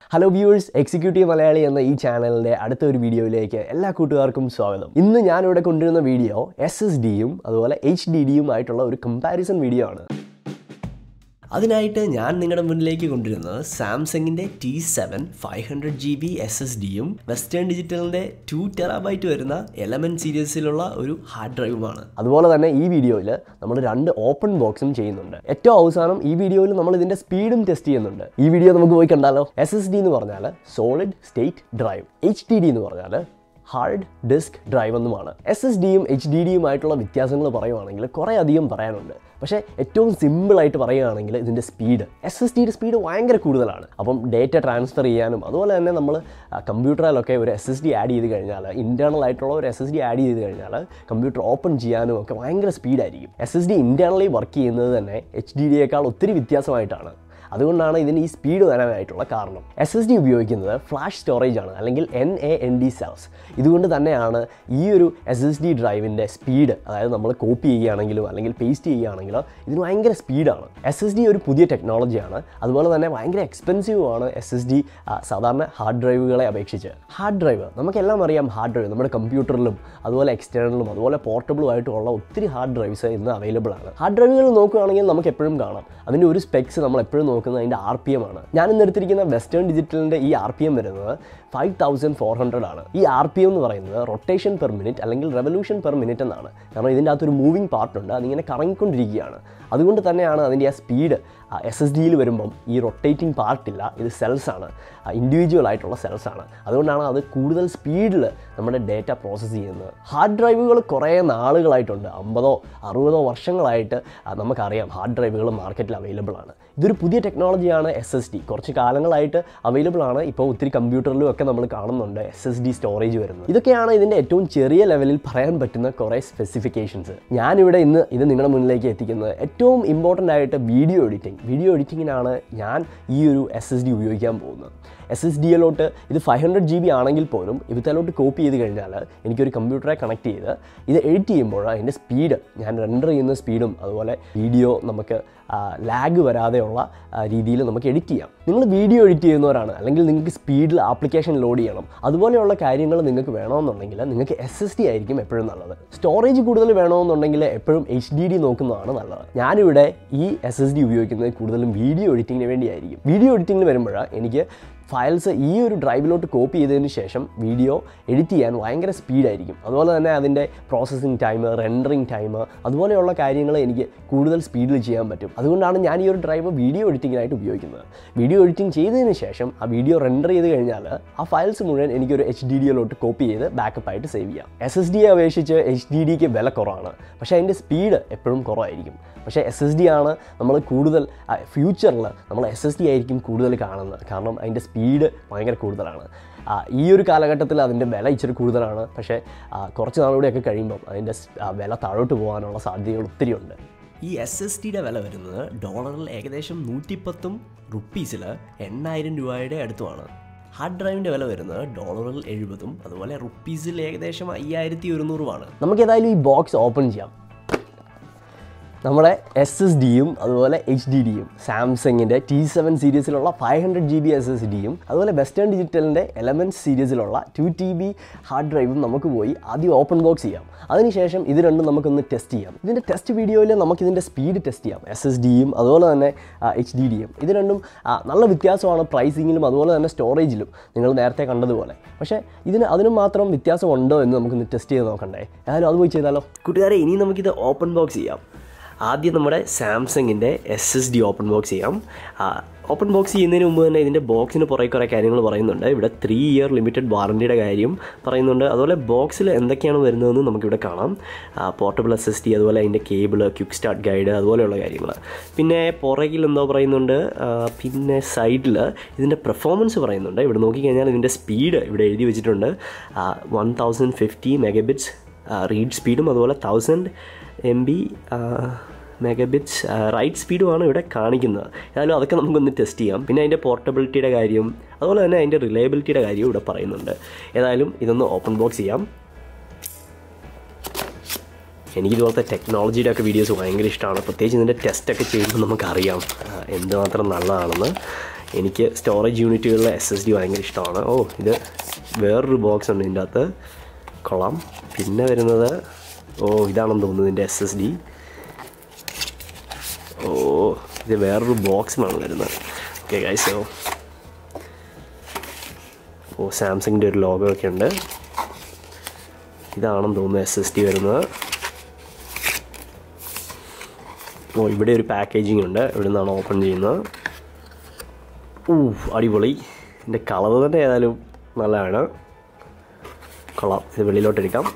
hello viewers executive Malayali എന്ന ഈ ചാനലിൻ്റെ അടുത്ത ഒരു വീഡിയോയിലേക്ക് എല്ലാ കൂട്ടുകാർക്കും സ്വാഗതം ഇന്ന് ഞാനിവിടെ കൊണ്ടുവരുന്ന വീഡിയോ എസ് എസ് ഡിയും അതുപോലെ എച്ച് ഡി ഡിയും ആയിട്ടുള്ള ഒരു കമ്പാരിസൺ വീഡിയോ ആണ് അതിനായിട്ട് ഞാൻ നിങ്ങളുടെ മുന്നിലേക്ക് കൊണ്ടുവരുന്നത് സാംസങ്ങിൻ്റെ T seven five hundred G B S S ഡിയും വെസ്റ്റേൺ ഡിജിറ്റലിൻ്റെ ടു ടെറാബൈറ്റ് വരുന്ന എലമെൻറ്റ് സീരീസിലുള്ള ഒരു ഹാർഡ് ഡ്രൈവുമാണ് അതുപോലെ തന്നെ ഈ വീഡിയോയിൽ നമ്മൾ രണ്ട് ഓപ്പൺ ബോക്സും ചെയ്യുന്നുണ്ട് ഏറ്റവും അവസാനം ഈ വീഡിയോയിൽ നമ്മൾ ഇതിൻ്റെ സ്പീഡും ടെസ്റ്റ് ചെയ്യുന്നുണ്ട് ഈ വീഡിയോ നമുക്ക് പോയി കണ്ടാലോ എസ് എസ് ഡി എന്ന് പറഞ്ഞാൽ solid state drive H D D എന്ന് പറഞ്ഞാൽ ഹാർഡ് ഡിസ്ക് ഡ്രൈവ് എന്നുമാണ് എസ് എസ് ഡിയും എച്ച് ഡി ഡിയുമായിട്ടുള്ള വ്യത്യാസങ്ങൾ പറയുവാണെങ്കിൽ കുറേ അധികം പറയാനുണ്ട് പക്ഷേ ഏറ്റവും സിമ്പിളായിട്ട് പറയുകയാണെങ്കിൽ ഇതിൻ്റെ സ്പീഡ് എസ് എസ് ഡിയുടെ സ്പീഡ് ഭയങ്കര കൂടുതലാണ് അപ്പം ഡേറ്റ ട്രാൻസ്ഫർ ചെയ്യാനും അതുപോലെ തന്നെ നമ്മൾ കമ്പ്യൂട്ടറിലൊക്കെ ഒരു എസ് എസ് ഡി ആഡ് ചെയ്ത് കഴിഞ്ഞാൽ ഇൻറ്റേർണൽ ആയിട്ടുള്ള ഒരു എസ് എസ് ഡി ആഡ് ചെയ്ത് കഴിഞ്ഞാൽ കമ്പ്യൂട്ടർ ഓപ്പൺ ചെയ്യാനും ഒക്കെ ഭയങ്കര സ്പീഡായിരിക്കും S S D internally work ചെയ്യുന്നത് തന്നെ എച്ച് ഡി ഡിയേക്കാൾ ഒത്തിരി വ്യത്യാസമായിട്ടാണ് അതുകൊണ്ടാണ് ഇതിന് ഈ സ്പീഡ് വരാനായിട്ടുള്ള കാരണം എസ് എസ് ഡി ഉപയോഗിക്കുന്നത് ഫ്ലാഷ് സ്റ്റോറേജ് ആണ് അല്ലെങ്കിൽ N A N D cells ഇതുകൊണ്ട് തന്നെയാണ് ഈ ഒരു എസ് എസ് ഡി ഡ്രൈവിൻ്റെ സ്പീഡ് അതായത് നമ്മൾ കോപ്പി ചെയ്യുകയാണെങ്കിലോ അല്ലെങ്കിൽ പേസ്റ്റ് ചെയ്യുകയാണെങ്കിലോ ഇതിന് ഭയങ്കര സ്പീഡാണ് എസ് എസ് ഡി ഒരു പുതിയ ടെക്നോളജിയാണ് അതുപോലെ തന്നെ ഭയങ്കര എക്സ്പെൻസീവുമാണ് എസ് എസ് ഡി സാധാരണ ഹാർഡ് ഡ്രൈവുകളെ അപേക്ഷിച്ച് ഹാർഡ് ഡ്രൈവ് നമുക്കെല്ലാം അറിയാം ഹാർഡ് ഡ്രൈവ് നമ്മുടെ കമ്പ്യൂട്ടറിലും അതുപോലെ എക്സ്റ്റേണലും അതുപോലെ പോർട്ടബിളും ആയിട്ടുള്ള ഒത്തിരി ഹാർഡ് ഡ്രൈവ്സ് ഇന്ന് അവൈലബിൾ ആണ് ഹാർഡ് ഡ്രൈവുകൾ നോക്കുകയാണെങ്കിൽ നമുക്ക് എപ്പോഴും കാണാം അതിൻ്റെ ഒരു സ്പെക്സ് നമ്മൾ എപ്പോഴും നോക്കുന്നത് അതിൻ്റെ ആർ പി എം ആണ് ഞാൻ ഇന്ന് എടുത്തിരിക്കുന്ന വെസ്റ്റേൺ ഡിജിറ്റലിൻ്റെ ഈ ആർ പി എം വരുന്നത് ഫൈവ് തൗസൻഡ് ഫോർ ഹൺഡ്രഡ് ആണ് ഈ ആർ പി എം എന്ന് പറയുന്നത് റൊട്ടേഷൻ പെർ മിനിറ്റ് അല്ലെങ്കിൽ റെവല്യൂഷൻ പെർ മിനിറ്റ് എന്നാണ് കാരണം ഇതിൻ്റെ അകത്തൊരു മൂവിങ് പാർട്ടുണ്ട് അതിങ്ങനെ കറങ്ങിക്കൊണ്ടിരിക്കുകയാണ് അതുകൊണ്ട് തന്നെയാണ് അതിൻ്റെ ആ സ്പീഡ് എസ് എസ് ഡിയിൽ വരുമ്പം ഈ റൊട്ടേറ്റിംഗ് പാർട്ടില്ല ഇത് സെൽസ് ആണ് ഇൻഡിവിജ്വൽ ആയിട്ടുള്ള സെൽസ് ആണ് അതുകൊണ്ടാണ് അത് കൂടുതൽ സ്പീഡിൽ നമ്മുടെ ഡേറ്റ പ്രോസസ്സ് ചെയ്യുന്നത് ഹാർഡ് ഡ്രൈവുകൾ കുറേ നാളുകളായിട്ടുണ്ട് അമ്പതോ അറുപതോ വർഷങ്ങളായിട്ട് ആ, നമുക്കറിയാം ഹാർഡ് ഡ്രൈവുകൾ മാർക്കറ്റിൽ അവൈലബിൾ ആണ് ഇതൊരു പുതിയ ടെക്നോളജിയാണ് എസ് എസ് ഡി കുറച്ച് കാലങ്ങളായിട്ട് അവൈലബിൾ ആണ് ഇപ്പോൾ ഒത്തിരി കമ്പ്യൂട്ടറിലും ഒക്കെ നമ്മൾ കാണുന്നുണ്ട് എസ് എസ് ഡി സ്റ്റോറേജ് വരുന്നത് ഇതൊക്കെയാണ് ഇതിൻ്റെ ഏറ്റവും ചെറിയ ലെവലിൽ പറയാൻ പറ്റുന്ന കുറേ സ്പെസിഫിക്കേഷൻസ് ഞാനിവിടെ ഇന്ന് ഇത് നിങ്ങളുടെ മുന്നിലേക്ക് എത്തിക്കുന്നത് ഏറ്റവും ഇമ്പോർട്ടൻ്റ് ആയിട്ട് വീഡിയോ എഡിറ്റിംഗ് വീഡിയോ എഡിറ്റിങ്ങിനാണ് ഞാൻ ഈ ഒരു എസ് എസ് ഡി ഉപയോഗിക്കാൻ പോകുന്നത് എസ് എസ് ഡി എല്ലോട്ട് ഇത് ഫൈവ് ഹൺഡ്രഡ് ജി ബി ആണെങ്കിൽ പോലും ഇതിലോട്ട് കോപ്പി ചെയ്ത് കഴിഞ്ഞാൽ എനിക്കൊരു കമ്പ്യൂട്ടറെ കണക്ട് ചെയ്ത് ഇത് എഡിറ്റ് ചെയ്യുമ്പോൾ അതിൻ്റെ സ്പീഡ് ഞാൻ റെൻഡർ ചെയ്യുന്ന സ്പീഡും അതുപോലെ വീഡിയോ നമുക്ക് ലാഗ് വരാതെയുള്ള രീതിയിൽ നമുക്ക് എഡിറ്റ് ചെയ്യാം നിങ്ങൾ വീഡിയോ എഡിറ്റ് ചെയ്യുന്നവരാണ് അല്ലെങ്കിൽ നിങ്ങൾക്ക് സ്പീഡിൽ ആപ്ലിക്കേഷൻ ലോഡ് ചെയ്യണം അതുപോലെയുള്ള കാര്യങ്ങൾ നിങ്ങൾക്ക് വേണമെന്നുണ്ടെങ്കിൽ നിങ്ങൾക്ക് എസ് എസ് ഡി ആയിരിക്കും എപ്പോഴും നല്ലത് സ്റ്റോറേജ് കൂടുതൽ വേണമെന്നുണ്ടെങ്കിൽ എപ്പോഴും എച്ച് ഡി ഡി നോക്കുന്നതാണ് നല്ലത് ഞാനിവിടെ ഈ എസ് എസ് ഡി ഉപയോഗിക്കുന്നത് കൂടുതലും വീഡിയോ എഡിറ്റിങ്ങിന് വേണ്ടിയായിരിക്കും വീഡിയോ എഡിറ്റിങ്ങിന് വരുമ്പോൾ എനിക്ക് ഫയൽസ് ഈ ഒരു ഡ്രൈവിലോട്ട് കോപ്പി ചെയ്തതിന് ശേഷം വീഡിയോ എഡിറ്റ് ചെയ്യാൻ ഭയങ്കര സ്പീഡായിരിക്കും അതുപോലെ തന്നെ അതിൻ്റെ പ്രോസസ്സിങ് ടൈം റെൻഡറിങ് ടൈം അതുപോലെയുള്ള കാര്യങ്ങൾ എനിക്ക് കൂടുതൽ സ്പീഡിൽ ചെയ്യാൻ പറ്റും അതുകൊണ്ടാണ് ഞാൻ ഈ ഒരു ഡ്രൈവ് വീഡിയോ എഡിറ്റിങ്ങിനായിട്ട് ഉപയോഗിക്കുന്നത് വീഡിയോ എഡിറ്റിംഗ് ചെയ്തതിന് ശേഷം ആ വീഡിയോ റെൻഡർ ചെയ്ത് കഴിഞ്ഞാൽ ആ ഫയൽസ് മുഴുവൻ എനിക്കൊരു എച്ച് ഡി ഡിയിലോട്ട് കോപ്പി ചെയ്ത് ബാക്കപ്പ് ആയിട്ട് സേവ് ചെയ്യാം എസ് എസ് ഡിയെ അപേക്ഷിച്ച് എച്ച് ഡി ഡിക്ക് വില കുറവാണ് പക്ഷേ അതിൻ്റെ സ്പീഡ് എപ്പോഴും കുറവായിരിക്കും പക്ഷേ എസ് എസ് ഡി ആണ് നമ്മൾ കൂടുതൽ ഫ്യൂച്ചറിൽ നമ്മൾ എസ് എസ് ഡി ആയിരിക്കും കൂടുതൽ കാണുന്നത് കാരണം അതിൻ്റെ സ്പീഡ് ഭയങ്കര കൂടുതലാണ് ആ, ഈ ഒരു കാലഘട്ടത്തിൽ അതിൻ്റെ വില ഇച്ചിരി കൂടുതലാണ് പക്ഷേ ആ, കുറച്ച് നാളുകൂടെയൊക്കെ കഴിയുമ്പം അതിൻ്റെ സ്- ആ, വില താഴോട്ട് പോകാനുള്ള സാധ്യതകൾ ഒത്തിരി ഉണ്ട് ഈ എസ് എസ് ടിയുടെ വില വരുന്നത് ഡോളറിൽ ഏകദേശം നൂറ്റിപ്പത്തും റുപ്പീസിൽ എണ്ണായിരം രൂപയുടെ അടുത്തുമാണ് ഹാർഡ് ഡ്രൈവിൻ്റെ വില വരുന്നത് ഡോളറിൽ എഴുപതും അതുപോലെ റുപ്പീസിൽ ഏകദേശം അയ്യായിരത്തി ഒരുന്നൂറുമാണ് നമുക്ക് ഏതായാലും ഈ ബോക്സ് ഓപ്പൺ ചെയ്യാം നമ്മുടെ എസ് എസ് ഡിയും അതുപോലെ എച്ച് ഡി ഡിയും സാംസങ്ങിൻ്റെ ടി സെവൻ സീരീസിലുള്ള five hundred G B S S ഡിയും അതുപോലെ വെസ്റ്റേൺ ഡിജിറ്റലിൻ്റെ എലമെൻറ്റ് സീരീസിലുള്ള ടു ടി ബി ഹാർഡ് ഡ്രൈവും നമുക്ക് പോയി ആദ്യം ഓപ്പൺ ബോക്സ് ചെയ്യാം അതിനുശേഷം ഇത് രണ്ടും നമുക്കൊന്ന് ടെസ്റ്റ് ചെയ്യാം ഇതിൻ്റെ ടെസ്റ്റ് വീഡിയോയിൽ നമുക്കിതിൻ്റെ സ്പീഡ് ടെസ്റ്റ് ചെയ്യാം എസ് എസ് ഡിയും അതുപോലെ തന്നെ എച്ച് ഡി ഡിയും ഇത് രണ്ടും ആ, നല്ല വ്യത്യാസമാണ് പ്രൈസിങ്ങിലും അതുപോലെ തന്നെ സ്റ്റോറേജിലും നിങ്ങൾ നേരത്തെ കണ്ടതുപോലെ പക്ഷേ ഇതിന് അതിനും മാത്രം വ്യത്യാസമുണ്ടോ എന്ന് നമുക്കൊന്ന് ടെസ്റ്റ് ചെയ്ത് നോക്കണ്ടേ ഏതായാലും അത് പോയി ചെയ്താലോ കൂട്ടുകാരെ ഇനി നമുക്കിത് ഓപ്പൺ ബോക്സ് ചെയ്യാം ആദ്യം നമ്മുടെ സാംസങ്ങിൻ്റെ S S D open box ചെയ്യാം ഓപ്പൺ ബോക്സ് ചെയ്യുന്നതിന് മുമ്പ് തന്നെ ഇതിൻ്റെ ബോക്സിന് പുറകെ കുറേ കാര്യങ്ങൾ പറയുന്നുണ്ട് ഇവിടെ ത്രീ ഇയർ ലിമിറ്റഡ് വാറണ്ടിയുടെ കാര്യം പറയുന്നുണ്ട് അതുപോലെ ബോക്സിൽ എന്തൊക്കെയാണ് വരുന്നതെന്ന് നമുക്കിവിടെ കാണാം പോർട്ടബിൾ എസ് എസ് ഡി അതുപോലെ അതിൻ്റെ കേബിൾ ക്വിക്ക് സ്റ്റാർട്ട് ഗൈഡ് അതുപോലെയുള്ള കാര്യങ്ങൾ പിന്നെ പുറകിൽ എന്തോ പറയുന്നുണ്ട് ആ, പിന്നെ സൈഡിൽ ഇതിൻ്റെ പെർഫോമൻസ് പറയുന്നുണ്ട് ഇവിടെ നോക്കിക്കഴിഞ്ഞാൽ ഇതിൻ്റെ സ്പീഡ് ഇവിടെ എഴുതി വെച്ചിട്ടുണ്ട് one thousand fifty megabits read സ്പീഡും അതുപോലെ thousand M B megabits write സ്പീഡുമാണ് ഇവിടെ കാണിക്കുന്നത് ഏതായാലും അതൊക്കെ നമുക്കൊന്ന് ടെസ്റ്റ് ചെയ്യാം പിന്നെ അതിൻ്റെ പോർട്ടബിലിറ്റിയുടെ കാര്യം അതുപോലെ തന്നെ അതിൻ്റെ റിലയബിലിറ്റിയുടെ കാര്യവും ഇവിടെ പറയുന്നുണ്ട് ഏതായാലും ഇതൊന്ന് ഓപ്പൺ ബോക്സ് ചെയ്യാം എനിക്കിതുപോലത്തെ ടെക്നോളജിയുടെ ഒക്കെ വീഡിയോസ് ഭയങ്കര ഇഷ്ടമാണ് പ്രത്യേകിച്ച് ഇതിൻ്റെ ടെസ്റ്റൊക്കെ ചെയ്യുമ്പോൾ നമുക്കറിയാം ആ, എന്തുമാത്രം നല്ലതാണെന്ന് എനിക്ക് സ്റ്റോറേജ് യൂണിറ്റുകളിലെ എസ് എസ് ഡി ഭയങ്കര ഇഷ്ടമാണ് ഓ ഇത് വേറൊരു ബോക്സ് ഉണ്ട് ഇതിൻ്റെ അകത്ത് കൊള്ളാം പിന്നെ വരുന്നത് ഓ ഇതാണെന്ന് തോന്നുന്നു ഇതിൻ്റെ എസ് എസ് ഡി ഓ ഇത് വേറൊരു ബോക്സിലാണ് വരുന്നത് ഓക്കെ ഗൈസ് ഓ ഓ സാംസങ്ങിൻ്റെ ഒരു ലോഗോ ഒക്കെ ഉണ്ട് ഇതാണെന്ന് തോന്നുന്നു എസ് എസ് ഡി വരുന്നത് ഓ ഇവിടെ ഒരു പാക്കേജിംഗ് ഉണ്ട് ഇവിടെ നിന്നാണ് ഓപ്പൺ ചെയ്യുന്നത് ഊ അടിപൊളി ഇതിൻ്റെ കളർ തന്നെ ഏതായാലും നല്ലതാണ് കൊള്ളാം ഇത് വെളിയിലോട്ട് എടുക്കാം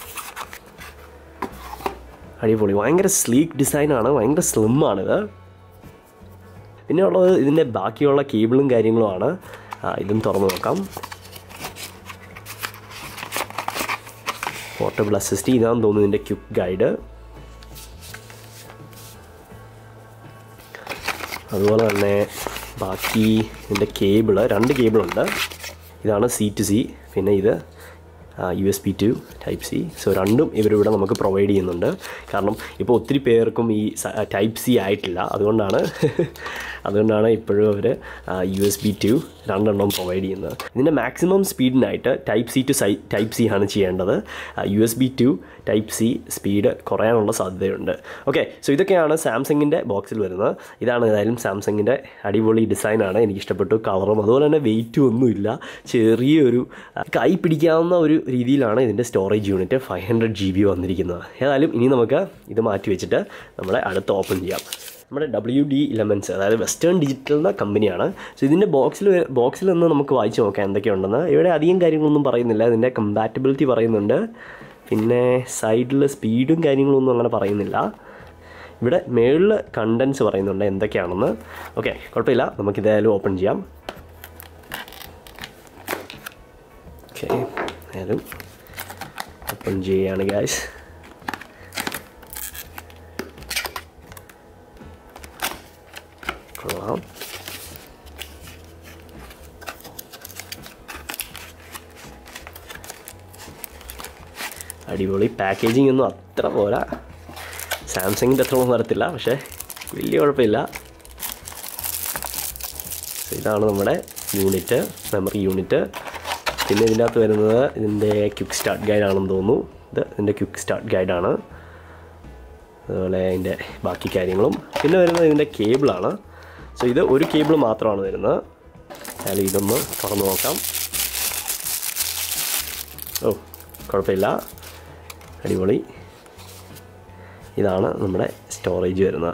അടിപൊളി ഭയങ്കര സ്ലീക്ക് ഡിസൈനാണ് ഭയങ്കര സ്ലിമ്മാണിത് പിന്നെ ഉള്ളത് ഇതിൻ്റെ ബാക്കിയുള്ള കേബിളും കാര്യങ്ങളുമാണ് ആ, ഇതും തുറന്ന് നോക്കാം പോർട്ടബിൾ അസിസ്റ്റ് ഇതാണെന്ന് തോന്നുന്നു ഇതിൻ്റെ ക്യുക്ക് ഗൈഡ് അതുപോലെ തന്നെ ബാക്കി ഇതിൻ്റെ കേബിള് രണ്ട് കേബിളുണ്ട് ഇതാണ് സി ടു സി പിന്നെ ഇത് U S B to type C so രണ്ടും ഇവരിവിടെ നമുക്ക് പ്രൊവൈഡ് ചെയ്യുന്നുണ്ട് കാരണം ഇപ്പോൾ ഒത്തിരി പേർക്കും ഈ ടൈപ്പ് സി ആയിട്ടില്ല അതുകൊണ്ടാണ് അതുകൊണ്ടാണ് ഇപ്പോഴും അവർ യു എസ് ബി ടു രണ്ടെണ്ണം പ്രൊവൈഡ് ചെയ്യുന്നത് ഇതിൻ്റെ മാക്സിമം സ്പീഡിനായിട്ട് ടൈപ്പ് സി ടു സൈ ടൈപ്പ് സി ആണ് ചെയ്യേണ്ടത് U S B to type C speed കുറയാനുള്ള സാധ്യതയുണ്ട് ഓക്കെ സോ ഇതൊക്കെയാണ് സാംസങ്ങിൻ്റെ ബോക്സിൽ വരുന്നത് ഇതാണ് ഏതായാലും സാംസങ്ങിൻ്റെ അടിപൊളി ഡിസൈനാണ് എനിക്ക് ഇഷ്ടപ്പെട്ടു കളറും അതുപോലെ തന്നെ വെയിറ്റും ഒന്നുമില്ല ചെറിയൊരു ആ, കൈ പിടിക്കാവുന്ന ഒരു രീതിയിലാണ് ഇതിൻ്റെ storage unit five hundred G B വന്നിരിക്കുന്നത് ഏതായാലും ഇനി നമുക്ക് ഇത് മാറ്റി വെച്ചിട്ട് നമ്മളെ അടുത്ത് ഓപ്പൺ ചെയ്യാം നമ്മുടെ ഡബ്ല്യു ഡി ഇലമെൻസ് അതായത് വെസ്റ്റേൺ ഡിജിറ്റലിൻ്റെ കമ്പനിയാണ് സോ ഇതിൻ്റെ ബോക്സിൽ ബോക്സിൽ നിന്ന് നമുക്ക് വായിച്ച് നോക്കാം എന്തൊക്കെയുണ്ടെന്ന് ഇവിടെ അധികം കാര്യങ്ങളൊന്നും പറയുന്നില്ല ഇതിൻ്റെ കമ്പാറ്റബിലിറ്റി പറയുന്നുണ്ട് പിന്നെ സൈഡിൽ സ്പീഡും കാര്യങ്ങളൊന്നും അങ്ങനെ പറയുന്നില്ല ഇവിടെ മേളിൽ കണ്ടൻസ് പറയുന്നുണ്ട് എന്തൊക്കെയാണെന്ന് ഓക്കെ കുഴപ്പമില്ല നമുക്കിതായാലും ഓപ്പൺ ചെയ്യാം ഓക്കെ ആയാലും ഓപ്പൺ ചെയ്യുകയാണ് ഗായ്സ് കൊള്ളാം അടിപൊളി പാക്കേജിംഗ് ഒന്നും അത്ര പോരാ സാംസങ്ങിൻ്റെ അത്രയൊന്നും വരത്തില്ല പക്ഷേ വലിയ കുഴപ്പമില്ല So ഇതാണ് നമ്മുടെ യൂണിറ്റ് മെമ്മറി യൂണിറ്റ് പിന്നെ ഇതിൻ്റെ അകത്ത് വരുന്നത് ഇതിൻ്റെ ക്വിക്ക് സ്റ്റാർട്ട് ഗൈഡാണെന്ന് തോന്നുന്നു ഇത് ഇതിൻ്റെ ക്വിക്ക് സ്റ്റാർട്ട് ഗൈഡാണ് അതുപോലെ അതിൻ്റെ ബാക്കി കാര്യങ്ങളും പിന്നെ വരുന്നത് ഇതിൻ്റെ കേബിളാണ് സോ ഇത് ഒരു കേബിൾ മാത്രമാണ് വരുന്നത് അതായത് ഇതൊന്ന് തുറന്ന് നോക്കാം ഓ കുഴപ്പമില്ല അടിപൊളി ഇതാണ് നമ്മുടെ സ്റ്റോറേജ് വരുന്നത്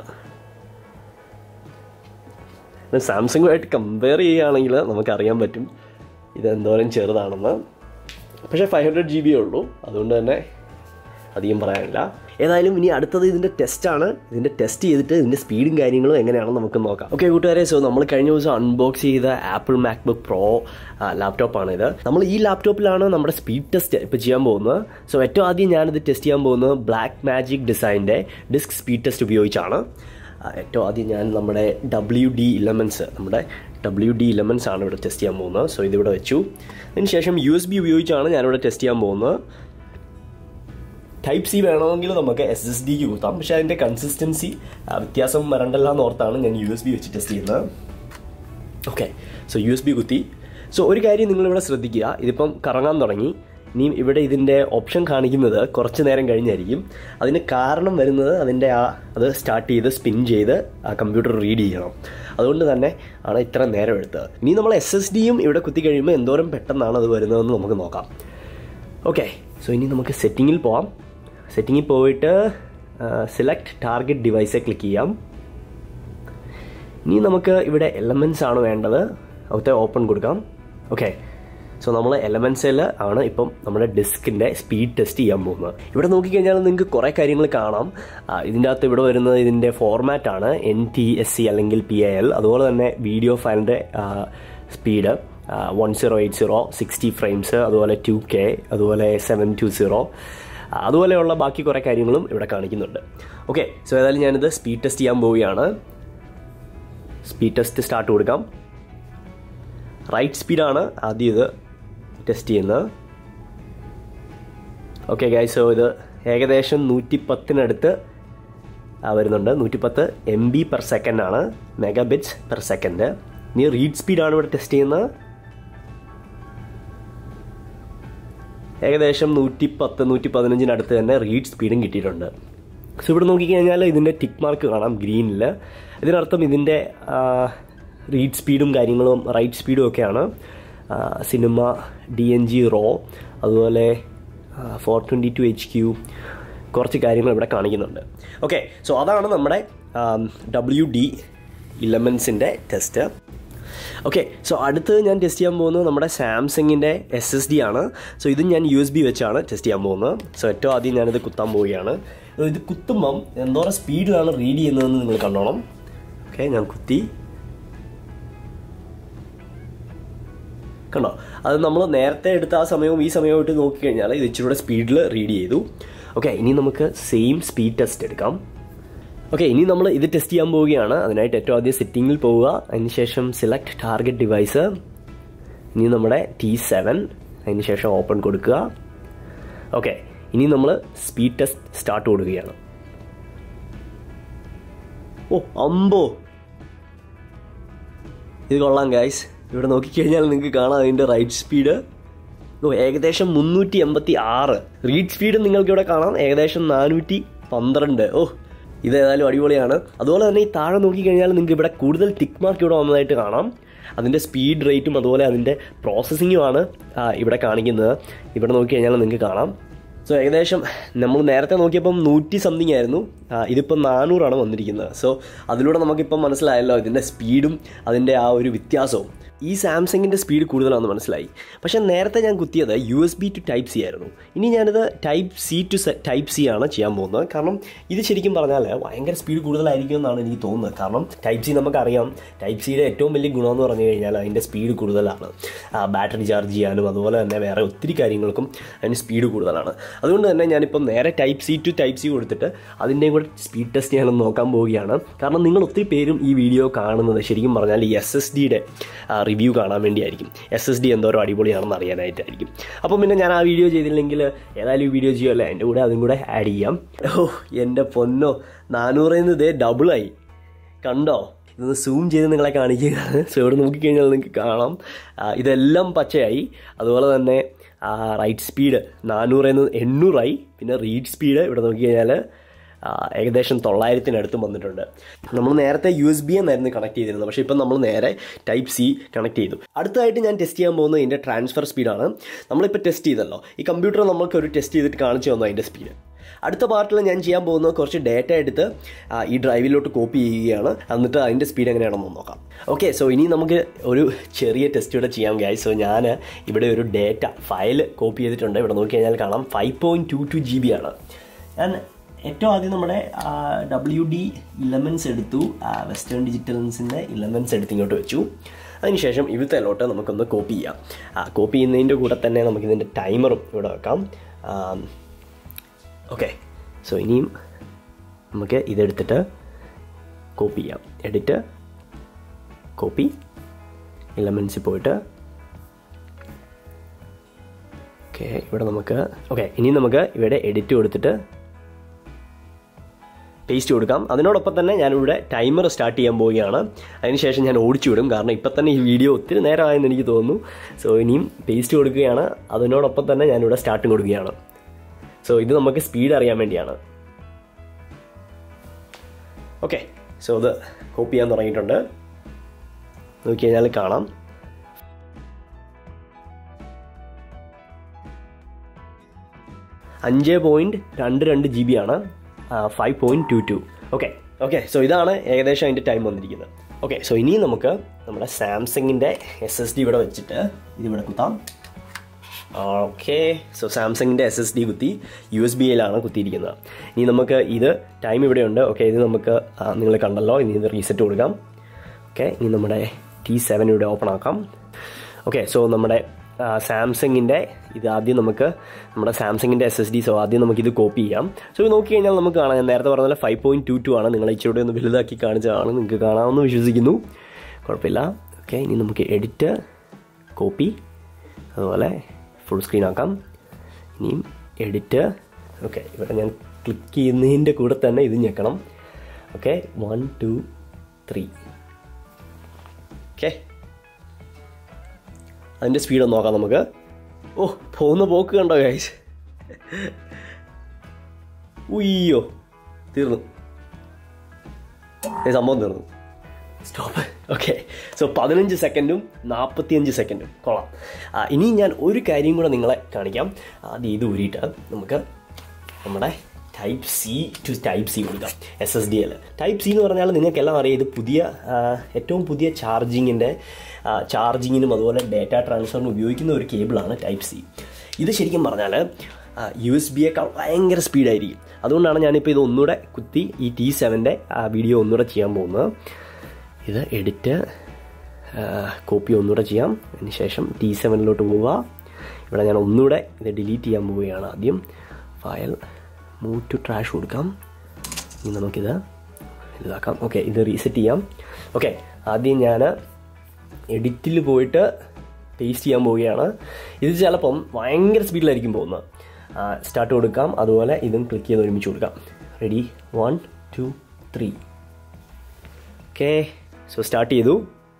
ഇത് സാംസങ്ങുമായിട്ട് കമ്പയർ ചെയ്യുകയാണെങ്കിൽ നമുക്കറിയാൻ പറ്റും ഇത് എന്തോരം ചെറുതാണെന്ന് പക്ഷേ ഫൈവ് ഹൺഡ്രഡ് ജി ബി ഉള്ളൂ അതുകൊണ്ട് തന്നെ അധികം പറയാനില്ല ഏതായാലും ഇനി അടുത്തത് ഇതിൻ്റെ ടെസ്റ്റാണ് ഇതിൻ്റെ ടെസ്റ്റ് ചെയ്തിട്ട് ഇതിൻ്റെ സ്പീഡും കാര്യങ്ങളും എങ്ങനെയാണെന്ന് നമുക്ക് നോക്കാം ഓക്കെ കൂട്ടുകാരെ സോ നമ്മൾ കഴിഞ്ഞ ദിവസം അൺബോക്സ് ചെയ്ത ആപ്പിൾ മാക്ബുക്ക് പ്രോ ലാപ്ടോപ്പാണ് ഇത് നമ്മൾ ഈ ലാപ്ടോപ്പിലാണ് നമ്മുടെ സ്പീഡ് ടെസ്റ്റ് ഇപ്പോൾ ചെയ്യാൻ പോകുന്നത് സോ ഏറ്റവും ആദ്യം ഞാനിത് ടെസ്റ്റ് ചെയ്യാൻ പോകുന്നത് ബ്ലാക്ക് മാജിക് ഡിസൈൻ്റെ ഡിസ്ക് സ്പീഡ് ടെസ്റ്റ് ഉപയോഗിച്ചാണ് ആ, ഏറ്റവും ആദ്യം ഞാൻ നമ്മുടെ ഡബ്ല്യു ഡി ഇലമെൻസ് നമ്മുടെ ഡബ്ല്യു ഡി ഇലമെൻസ് ആണ് ഇവിടെ ടെസ്റ്റ് ചെയ്യാൻ പോകുന്നത് സോ ഇതിവിടെ വെച്ചു അതിനുശേഷം യു എസ് ബി ഉപയോഗിച്ചാണ് ഞാനിവിടെ ടെസ്റ്റ് ചെയ്യാൻ പോകുന്നത് ടൈപ്പ് സി വേണമെങ്കിൽ നമുക്ക് എസ് എസ് ഡിക്ക് കുത്താം പക്ഷേ അതിൻ്റെ കൺസിസ്റ്റൻസി വ്യത്യാസം വരണ്ടല്ല എന്ന് ഓർത്താണ് ഞാൻ യു എസ് ബി വെച്ച് ടെസ്റ്റ് ചെയ്യുന്നത് okay so U S B കുത്തി സോ ഒരു കാര്യം നിങ്ങളിവിടെ ശ്രദ്ധിക്കുക ഇതിപ്പം കറങ്ങാൻ തുടങ്ങി ഇനി ഇവിടെ ഇതിൻ്റെ ഓപ്ഷൻ കാണിക്കുന്നത് കുറച്ച് നേരം കഴിഞ്ഞായിരിക്കും അതിന് കാരണം വരുന്നത് അതിൻ്റെ ആ അത് സ്റ്റാർട്ട് ചെയ്ത് സ്പിൻ ചെയ്ത് ആ കമ്പ്യൂട്ടർ റീഡ് ചെയ്യണം അതുകൊണ്ട് തന്നെ ആണ് ഇത്ര നേരം എടുത്തത് ഇനി നമ്മൾ എസ് എസ് ഡിയും ഇവിടെ കുത്തി കഴിയുമ്പോൾ എന്തോരം പെട്ടെന്നാണ് അത് വരുന്നതെന്ന് നമുക്ക് നോക്കാം ഓക്കെ സോ ഇനി നമുക്ക് സെറ്റിങ്ങിൽ പോവാം സെറ്റിങ്ങിൽ പോയിട്ട് സെലക്ട് ടാർഗറ്റ് ഡിവൈസെ ക്ലിക്ക് ചെയ്യാം ഇനി നമുക്ക് ഇവിടെ എലമെൻസ് ആണ് വേണ്ടത് അവിടുത്തെ ഓപ്പൺ കൊടുക്കാം ഓക്കെ സോ നമ്മൾ എലമെൻസിൽ ആണ് ഇപ്പം നമ്മുടെ ഡിസ്കിൻ്റെ സ്പീഡ് ടെസ്റ്റ് ചെയ്യാൻ പോകുന്നത് ഇവിടെ നോക്കിക്കഴിഞ്ഞാൽ നിങ്ങൾക്ക് കുറേ കാര്യങ്ങൾ കാണാം ആ, ഇതിൻ്റെ അകത്ത് ഇവിടെ വരുന്നത് ഇതിൻ്റെ ഫോർമാറ്റ് ആണ് എൻ ടി എസ് സി അല്ലെങ്കിൽ പി എ എൽ അതുപോലെ തന്നെ വീഡിയോ ഫയലിൻ്റെ speed one zero eight zero sixty frames അതുപോലെ ടു കെ അതുപോലെ സെവൻ ടു സീറോ അതുപോലെയുള്ള ബാക്കി കുറേ കാര്യങ്ങളും ഇവിടെ കാണിക്കുന്നുണ്ട് ഓക്കെ സോ ഏതായാലും ഞാനിത് സ്പീഡ് ടെസ്റ്റ് ചെയ്യാൻ പോവുകയാണ് സ്പീഡ് ടെസ്റ്റ് സ്റ്റാർട്ട് കൊടുക്കാം റൈറ്റ് സ്പീഡാണ് ആദ്യം ഇത് ടെസ്റ്റ് ചെയ്യുന്നത് ഓക്കെ ഗൈസ് സോ ഇത് ഏകദേശം നൂറ്റി പത്തിനടുത്ത് വരുന്നുണ്ട് നൂറ്റിപ്പത്ത് എം ബി പെർ സെക്കൻഡ് ആണ് മെഗാബിറ്റ്സ് പെർ സെക്കൻഡ് ഇനി റീഡ് സ്പീഡാണ് ഇവിടെ ടെസ്റ്റ് ചെയ്യുന്നത് ഏകദേശം നൂറ്റി പത്ത് നൂറ്റി പതിനഞ്ചിനടുത്ത് തന്നെ റീഡ് സ്പീഡും കിട്ടിയിട്ടുണ്ട് സോ ഇവിടെ നോക്കിക്കഴിഞ്ഞാൽ ഇതിൻ്റെ ടിക്ക് മാർക്ക് കാണാം ഗ്രീനിൽ ഇതിനർത്ഥം ഇതിൻ്റെ റീഡ് സ്പീഡും കാര്യങ്ങളും റൈറ്റ് സ്പീഡും ഒക്കെയാണ് cinema D N G raw അതുപോലെ four twenty two H Q കുറച്ച് കാര്യങ്ങൾ ഇവിടെ കാണിക്കുന്നുണ്ട് ഓക്കെ സോ അതാണ് നമ്മുടെ ഡബ്ല്യു ഡി ഇലമെൻസിൻ്റെ ടെസ്റ്റ് ഓക്കെ സോ അടുത്ത് ഞാൻ ടെസ്റ്റ് ചെയ്യാൻ പോകുന്നത് നമ്മുടെ സാംസങ്ങിൻ്റെ എസ് എസ് ഡി ആണ് സോ ഇത് ഞാൻ യു എസ് ബി വെച്ചാണ് ടെസ്റ്റ് ചെയ്യാൻ പോകുന്നത് സോ ഏറ്റവും ആദ്യം ഞാനിത് കുത്താൻ പോവുകയാണ് ഇത് കുത്തുമ്പം എന്തോരം സ്പീഡിലാണ് റീഡ് ചെയ്യുന്നതെന്ന് നിങ്ങൾ കണ്ടോണം ഓക്കെ ഞാൻ കുത്തി കണ്ടോ അത് നമ്മൾ നേരത്തെ എടുത്ത ആ സമയവും ഈ സമയവും ഇട്ട് നോക്കിക്കഴിഞ്ഞാൽ ഇത് ഇച്ചിരി കൂടെ സ്പീഡിൽ റീഡ് ചെയ്തു ഓക്കെ ഇനി നമുക്ക് സെയിം സ്പീഡ് ടെസ്റ്റ് എടുക്കാം ഓക്കെ ഇനി നമ്മൾ ഇത് ടെസ്റ്റ് ചെയ്യാൻ പോവുകയാണ് അതിനായിട്ട് ഏറ്റവും ആദ്യം സെറ്റിങ്ങിൽ പോവുക അതിനുശേഷം സെലക്ട് ടാർഗറ്റ് ഡിവൈസ് ഇനി നമ്മുടെ ടി സെവൻ അതിനുശേഷം ഓപ്പൺ കൊടുക്കുക ഓക്കെ ഇനി നമ്മൾ സ്പീഡ് ടെസ്റ്റ് സ്റ്റാർട്ട് കൊടുക്കുകയാണ് ഓ അമ്പോ ഇത് കൊള്ളാം ഗൈസ് ഇവിടെ നോക്കിക്കഴിഞ്ഞാൽ നിങ്ങൾക്ക് കാണാം അതിൻ്റെ റൈറ്റ് സ്പീഡ് ഓ ഏകദേശം മുന്നൂറ്റി എൺപത്തി ആറ് റീഡ് സ്പീഡ് നിങ്ങൾക്ക് ഇവിടെ കാണാം ഏകദേശം നാനൂറ്റി പന്ത്രണ്ട് ഓ ഇത് ഏതായാലും അടിപൊളിയാണ് അതുപോലെ തന്നെ ഈ താഴെ നോക്കിക്കഴിഞ്ഞാൽ നിങ്ങൾക്ക് ഇവിടെ കൂടുതൽ ടിക്ക് മാർക്ക് ഇവിടെ വന്നതായിട്ട് കാണാം അതിൻ്റെ സ്പീഡ് റേറ്റും അതുപോലെ അതിൻ്റെ പ്രോസസ്സിങ്ങുമാണ് ഇവിടെ കാണിക്കുന്നത് ഇവിടെ നോക്കിക്കഴിഞ്ഞാൽ നിങ്ങൾക്ക് കാണാം സോ ഏകദേശം നമ്മൾ നേരത്തെ നോക്കിയപ്പം നൂറ്റി സംതിങ് ആയിരുന്നു ഇതിപ്പം നാനൂറാണ് വന്നിരിക്കുന്നത് സോ അതിലൂടെ നമുക്കിപ്പം മനസ്സിലായല്ലോ ഇതിൻ്റെ സ്പീഡും അതിൻ്റെ ആ ഒരു വ്യത്യാസവും ഈ സാംസങ്ങിൻ്റെ സ്പീഡ് കൂടുതലാണെന്ന് മനസ്സിലായി പക്ഷേ നേരത്തെ ഞാൻ കുത്തിയത് U S B to type C ആയിരുന്നു ഇനി ഞാനിത് type C to type C ആണ് ചെയ്യാൻ പോകുന്നത് കാരണം ഇത് ശരിക്കും പറഞ്ഞാൽ ഭയങ്കര സ്പീഡ് കൂടുതലായിരിക്കും എന്നാണ് എനിക്ക് തോന്നുന്നത് കാരണം ടൈപ്പ് സി നമുക്കറിയാം ടൈപ്പ് സിയുടെ ഏറ്റവും വലിയ ഗുണമെന്ന് പറഞ്ഞു കഴിഞ്ഞാൽ അതിൻ്റെ സ്പീഡ് കൂടുതലാണ് ബാറ്ററി ചാർജ് ചെയ്യാനും അതുപോലെ തന്നെ വേറെ ഒത്തിരി കാര്യങ്ങൾക്കും അതിന് സ്പീഡ് കൂടുതലാണ് അതുകൊണ്ട് തന്നെ ഞാനിപ്പം നേരെ type C to type C കൊടുത്തിട്ട് അതിൻ്റെയും കൂടെ സ്പീഡ് ടെസ്റ്റ് ചെയ്യാനൊന്ന് നോക്കാൻ പോവുകയാണ് കാരണം നിങ്ങൾ ഒത്തിരി പേരും ഈ വീഡിയോ കാണുന്നത് ശരിക്കും പറഞ്ഞാൽ ഈ എസ് എസ് ഡിയുടെ റിവ്യൂ കാണാൻ വേണ്ടിയായിരിക്കും എസ് എസ് ഡി എന്തോരം അടിപൊളിയാണെന്ന് അറിയാനായിട്ടായിരിക്കും അപ്പം പിന്നെ ഞാൻ ആ വീഡിയോ ചെയ്തില്ലെങ്കിൽ ഏതായാലും ഈ വീഡിയോ ചെയ്യുമല്ലോ എൻ്റെ കൂടെ അതും കൂടെ ആഡ് ചെയ്യാം ഓ എൻ്റെ പൊന്നോ നാനൂറിൽ നിന്ന് ഇതേ ഡബിളായി കണ്ടോ ഇതൊന്ന് സൂം ചെയ്ത് നിങ്ങളെ കാണിക്കുകയാണ് സോ ഇവിടെ നോക്കിക്കഴിഞ്ഞാൽ നിങ്ങൾക്ക് കാണാം ഇതെല്ലാം പച്ചയായി അതുപോലെ തന്നെ റൈറ്റ് സ്പീഡ് നാനൂറിൽ നിന്ന് എണ്ണൂറായി പിന്നെ റീഡ് സ്പീഡ് ഇവിടെ നോക്കിക്കഴിഞ്ഞാൽ ഏകദേശം തൊള്ളായിരത്തിനടുത്തും വന്നിട്ടുണ്ട് നമ്മൾ നേരത്തെ യു എസ് ബി എന്നായിരുന്നു കണക്ട് ചെയ്തിരുന്നത് പക്ഷേ ഇപ്പം നമ്മൾ നേരെ ടൈപ്പ് സി കണക്ട് ചെയ്തു അടുത്തതായിട്ട് ഞാൻ ടെസ്റ്റ് ചെയ്യാൻ പോകുന്നത് ഇതിൻ്റെ ട്രാൻസ്ഫർ സ്പീഡാണ് നമ്മളിപ്പോൾ ടെസ്റ്റ് ചെയ്തല്ലോ ഈ കമ്പ്യൂട്ടർ നമ്മൾക്ക് ഒരു ടെസ്റ്റ് ചെയ്തിട്ട് കാണിച്ചു തന്നു അതിൻ്റെ സ്പീഡ് അടുത്ത പാർട്ടിൽ ഞാൻ ചെയ്യാൻ പോകുന്നത് കുറച്ച് ഡേറ്റ എടുത്ത് ഈ ഡ്രൈവിലോട്ട് കോപ്പി ചെയ്യുകയാണ് എന്നിട്ട് അതിൻ്റെ സ്പീഡ് എങ്ങനെയാണെന്ന് നോക്കാം ഓക്കെ സോ ഇനി നമുക്ക് ഒരു ചെറിയ ടെസ്റ്റ് ഇവിടെ ചെയ്യാം ഗായ് സോ ഞാൻ ഇവിടെ ഒരു ഡേറ്റ ഫയൽ കോപ്പി ചെയ്തിട്ടുണ്ട് ഇവിടെ നോക്കി കഴിഞ്ഞാൽ കാണാം five point two two G B ആണ് ഞാൻ ഏറ്റവും ആദ്യം നമ്മുടെ ഡബ്ല്യു ഡി ഇലമെൻസ് എടുത്തു വെസ്റ്റേൺ ഡിജിറ്റൽസിൻ്റെ ഇലമെൻസ് എടുത്ത് ഇങ്ങോട്ട് വെച്ചു അതിനുശേഷം ഇവിടുത്തെലോട്ട് നമുക്കൊന്ന് കോപ്പി ചെയ്യാം കോപ്പി ചെയ്യുന്നതിൻ്റെ കൂടെ തന്നെ നമുക്കിതിൻ്റെ ടൈമറും ഇവിടെ വെക്കാം ഓക്കെ സോ ഇനിയും നമുക്ക് ഇതെടുത്തിട്ട് കോപ്പി ചെയ്യാം എഡിറ്റ് കോപ്പി ഇലമെൻസിൽ പോയിട്ട് ഓക്കെ ഇവിടെ നമുക്ക് ഓക്കെ ഇനി നമുക്ക് ഇവിടെ എഡിറ്റ് കൊടുത്തിട്ട് പേസ്റ്റ് കൊടുക്കാം അതിനോടൊപ്പം തന്നെ ഞാനിവിടെ ടൈമർ സ്റ്റാർട്ട് ചെയ്യാൻ പോവുകയാണ് അതിനുശേഷം ഞാൻ ഓടിച്ചു വിടും കാരണം ഇപ്പം തന്നെ ഈ വീഡിയോ ഒത്തിരി നേരമായെന്ന് എനിക്ക് തോന്നുന്നു സോ ഇനിയും പേസ്റ്റ് കൊടുക്കുകയാണ് അതിനോടൊപ്പം തന്നെ ഞാനിവിടെ സ്റ്റാർട്ടും കൊടുക്കുകയാണ് സോ ഇത് നമുക്ക് സ്പീഡ് അറിയാൻ വേണ്ടിയാണ് ഓക്കെ സോ ഇത് കോപ്പി ചെയ്യാൻ തുടങ്ങിയിട്ടുണ്ട് നോക്കി കഴിഞ്ഞാൽ കാണാം അഞ്ച് പോയിൻറ്റ് രണ്ട് രണ്ട് ജി ബി ആണ് five point two two okay okay so ഇതാണ് ഏകദേശം അതിൻ്റെ ടൈം വന്നിരിക്കുന്നത് ഓക്കെ സോ ഇനി നമുക്ക് നമ്മുടെ സാംസങ്ങിൻ്റെ എസ് എസ് ഡി ഇവിടെ വെച്ചിട്ട് ഇതിവിടെ കുത്താം ഓക്കെ സോ സാംസങ്ങിൻ്റെ എസ് എസ് ഡി കുത്തി യു എസ് ബി ഐയിലാണ് കുത്തിയിരിക്കുന്നത് ഇനി നമുക്ക് ഇത് ടൈം ഇവിടെയുണ്ട് ഓക്കെ ഇത് നമുക്ക് നിങ്ങൾ കണ്ടല്ലോ ഇനി ഇത് റീസെറ്റ് കൊടുക്കാം ഓക്കെ ഇനി നമ്മുടെ ടി സെവൻ ഇവിടെ ഓപ്പൺ ആക്കാം ഓക്കെ സോ നമ്മുടെ സാംസങ്ങിൻ്റെ ഇത് ആദ്യം നമുക്ക് നമ്മുടെ സാംസങ്ങിൻ്റെ എസ് എസ് ഡി സോ ആദ്യം നമുക്ക് ഇത് കോപ്പി ചെയ്യാം സോ ഇത് നോക്കി കഴിഞ്ഞാൽ നമുക്ക് കാണാം ഞാൻ നേരത്തെ പറഞ്ഞ ഫൈവ് പോയിൻറ്റ് ടു ടു ആണ് നിങ്ങൾ ഇച്ചിരി ഒന്ന് വലുതാക്കി കാണിച്ചതാണ് നിങ്ങൾക്ക് കാണാമെന്ന് വിശ്വസിക്കുന്നു കുഴപ്പമില്ല ഓക്കെ ഇനി നമുക്ക് എഡിറ്റ് കോപ്പി അതുപോലെ ഫുൾ സ്ക്രീൻ ആക്കാം ഇനിയും എഡിറ്റ് ഓക്കെ ഇവിടെ ഞാൻ ക്ലിക്ക് ചെയ്യുന്നതിൻ്റെ കൂടെ തന്നെ ഇത് ഞെക്കണം okay one two three okay അതിൻ്റെ സ്പീഡ് ഒന്ന് നോക്കാം നമുക്ക് ഓ പോകുന്ന പോക്ക് കണ്ടോ ഗൈസ് ഉയ്യോ തീർന്നു ഈ സംഭവം തീർന്നു സ്റ്റോപ്പ് ഓക്കെ സോ പതിനഞ്ച് സെക്കൻഡും നാൽപ്പത്തിയഞ്ച് സെക്കൻഡും കൊള്ളാം ആ, ഇനി ഞാൻ ഒരു കാര്യം കൂടെ നിങ്ങളെ കാണിക്കാം ആദ്യം ഇത് ഊരിയിട്ട് നമുക്ക് നമ്മുടെ type C to type C കൊടുക്കാം S S D L type C എന്ന് പറഞ്ഞാൽ നിങ്ങൾക്കെല്ലാം അറിയാം ഇത് പുതിയ ആ, ഏറ്റവും പുതിയ ചാർജിങ്ങിൻ്റെ ചാർജിങ്ങിനും അതുപോലെ ഡേറ്റ ട്രാൻസ്ഫറിനും ഉപയോഗിക്കുന്ന ഒരു കേബിളാണ് ടൈപ്പ് സി ഇത് ശരിക്കും പറഞ്ഞാൽ യു എസ് ബിയേക്കാൾ ഭയങ്കര സ്പീഡായിരിക്കും അതുകൊണ്ടാണ് ഞാനിപ്പോൾ ഇത് ഒന്നുകൂടെ കുത്തി ഈ ടി സെവൻ്റെ വീഡിയോ ഒന്നുകൂടെ ചെയ്യാൻ പോകുന്നത് ഇത് എഡിറ്റ് കോപ്പി ഒന്നുകൂടെ ചെയ്യാം അതിന് ശേഷം ടി സെവനിലോട്ട് പോവുക ഇവിടെ ഞാൻ ഒന്നുകൂടെ ഇത് ഡിലീറ്റ് ചെയ്യാൻ പോവുകയാണ് ആദ്യം ഫയൽ മൂവ് ടു ട്രാഷ് കൊടുക്കാം ഇനി നമുക്കിത് ഇതാക്കാം ഓക്കെ ഇത് റീസെറ്റ് ചെയ്യാം ഓക്കെ ആദ്യം ഞാൻ എഡിറ്റിൽ പോയിട്ട് പേസ്റ്റ് ചെയ്യാൻ പോവുകയാണ് ഇത് ചിലപ്പം ഭയങ്കര സ്പീഡിലായിരിക്കും പോകുന്നത് സ്റ്റാർട്ട് കൊടുക്കാം അതുപോലെ ഇതും ക്ലിക്ക് ചെയ്ത് ഒരുമിച്ച് കൊടുക്കാം ready one two three okay so start ചെയ്തു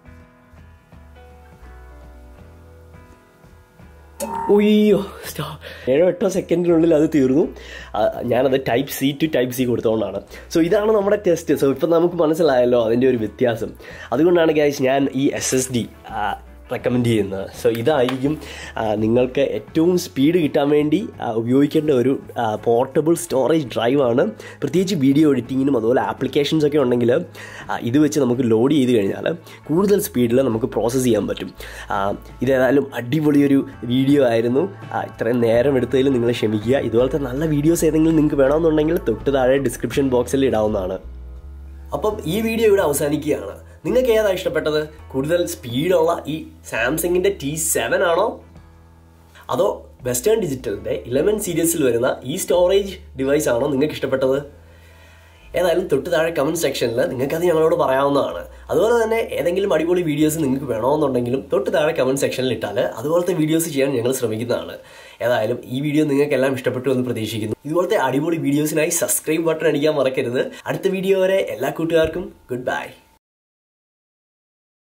ഉയ്യോ സ്റ്റോ ഏഴോ എട്ടോ സെക്കൻഡിനുള്ളിൽ അത് തീർന്നു ആ, ഞാനത് type C to type C കൊടുത്തുകൊണ്ടാണ് സോ ഇതാണ് നമ്മുടെ ടെസ്റ്റ് സോ ഇപ്പം നമുക്ക് മനസ്സിലായല്ലോ അതിൻ്റെ ഒരു വ്യത്യാസം അതുകൊണ്ടാണ് ഗൈസ് ഞാൻ ഈ എസ് എസ് ഡി റെക്കമെൻഡ് ചെയ്യുന്നത് സോ ഇതായിരിക്കും ആ, നിങ്ങൾക്ക് ഏറ്റവും സ്പീഡ് കിട്ടാൻ വേണ്ടി ആ, ഉപയോഗിക്കേണ്ട ഒരു പോർട്ടബിൾ സ്റ്റോറേജ് ഡ്രൈവാണ് പ്രത്യേകിച്ച് വീഡിയോ എഡിറ്റിങ്ങിനും അതുപോലെ ആപ്ലിക്കേഷൻസ് ഒക്കെ ഉണ്ടെങ്കിൽ ആ, ഇത് വെച്ച് നമുക്ക് ലോഡ് ചെയ്ത് കഴിഞ്ഞാൽ കൂടുതൽ സ്പീഡിൽ നമുക്ക് പ്രോസസ്സ് ചെയ്യാൻ പറ്റും ആ, ഇതേതായാലും അടിപൊളിയൊരു വീഡിയോ ആയിരുന്നു ആ, ഇത്രയും നേരം എടുത്തതിൽ നിങ്ങൾ ക്ഷമിക്കുക ഇതുപോലത്തെ നല്ല വീഡിയോസ് ഏതെങ്കിലും നിങ്ങൾക്ക് വേണമെന്നുണ്ടെങ്കിൽ തൊട്ട് താഴെ ഡിസ്ക്രിപ്ഷൻ ബോക്സിൽ ഇടാവുന്നതാണ് അപ്പം ഈ വീഡിയോ ഇവിടെ അവസാനിക്കുകയാണ് നിങ്ങൾക്ക് ഏതാ ഇഷ്ടപ്പെട്ടത് കൂടുതൽ സ്പീഡുള്ള ഈ സാംസങ്ങിന്റെ ടി സെവൻ ആണോ അതോ വെസ്റ്റേൺ ഡിജിറ്റലിന്റെ ഇലവൻ സീരീസിൽ വരുന്ന ഈ സ്റ്റോറേജ് ഡിവൈസ് ആണോ നിങ്ങൾക്ക് ഇഷ്ടപ്പെട്ടത് ഏതായാലും തൊട്ട് താഴെ കമന്റ് സെക്ഷനിൽ നിങ്ങൾക്കത് ഞങ്ങളോട് പറയാവുന്നതാണ് അതുപോലെ തന്നെ ഏതെങ്കിലും അടിപൊളി വീഡിയോസ് നിങ്ങൾക്ക് വേണമെന്നുണ്ടെങ്കിലും തൊട്ട് താഴെ കമന്റ് സെക്ഷനിൽ ഇട്ടാൽ അതുപോലത്തെ വീഡിയോസ് ചെയ്യാൻ ഞങ്ങൾ ശ്രമിക്കുന്നതാണ് ഏതായാലും ഈ വീഡിയോ നിങ്ങൾക്ക് എല്ലാം ഇഷ്ടപ്പെട്ടു എന്ന് പ്രതീക്ഷിക്കുന്നു ഇതുപോലത്തെ അടിപൊളി വീഡിയോസിനായി സബ്സ്ക്രൈബ് ബട്ടൺ അടിക്കാൻ മറക്കരുത് അടുത്ത വീഡിയോ വരെ എല്ലാ കൂട്ടുകാർക്കും ഗുഡ് ബൈ